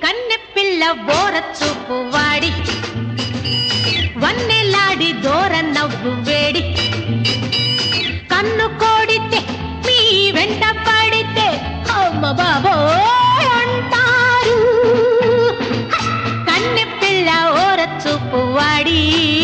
కన్నె పిల్ల బోర చూపు వాడి వన్నెలాడి దూర నవ్వు వేడి కన్ను కోడితే మీ వెంట పడితే అమ్మ బాబో అంటారు కన్నె పిల్ల ఓర చూపు వాడి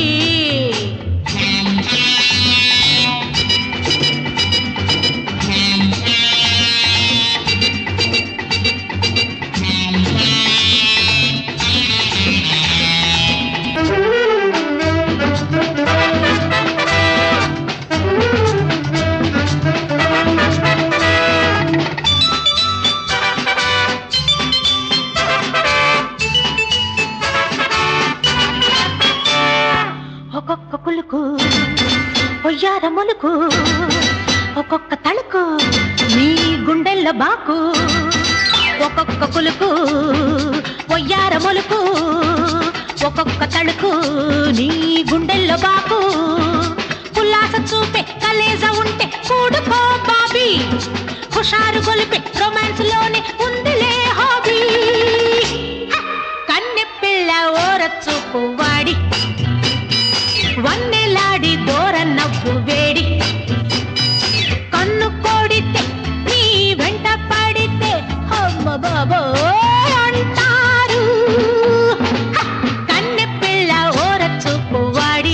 ఒక్కొక్క కులుకు పొయ్యార మొలుకు ఒక్కొక్క తళుకు నీ గుండెల్లో బాకు ఒక్కొక్క కులుకు పొయ్యార మొలుకు ఒక్కొక్క తళుకు నీ గుండెల్లో బాకు ఉల్లాస చూపే కలేజ ఉంటే కూడుకో బాబీ హుషారు గొలిపే రొమాన్స్ లోనే ఉందిలే హాబీ కన్నె పిల్ల ఓర చూపు వాడి వన్నెలాడి దూర నవ్వు వేడి కన్ను కోడితే నీ వెంట పడితే అమ్మ బాబో అంటారు హ! కన్నె పిల్ల ఓర చూపు వాడి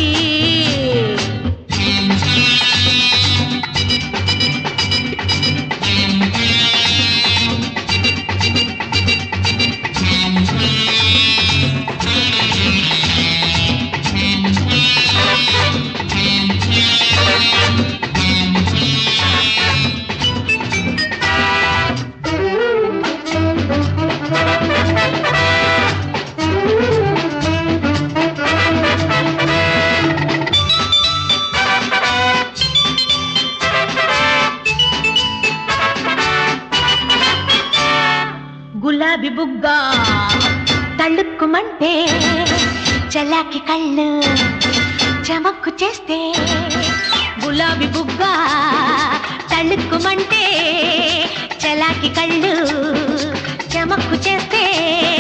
గులాబీ బుగ్గ తళ్ళుక్కుమంటే చలాకి కళ్ళు చమక్కు చేస్తే గులాబీ బుగ్గ తళ్ళుక్కుమంటే చలాకి కళ్ళు చమక్కు చేస్తే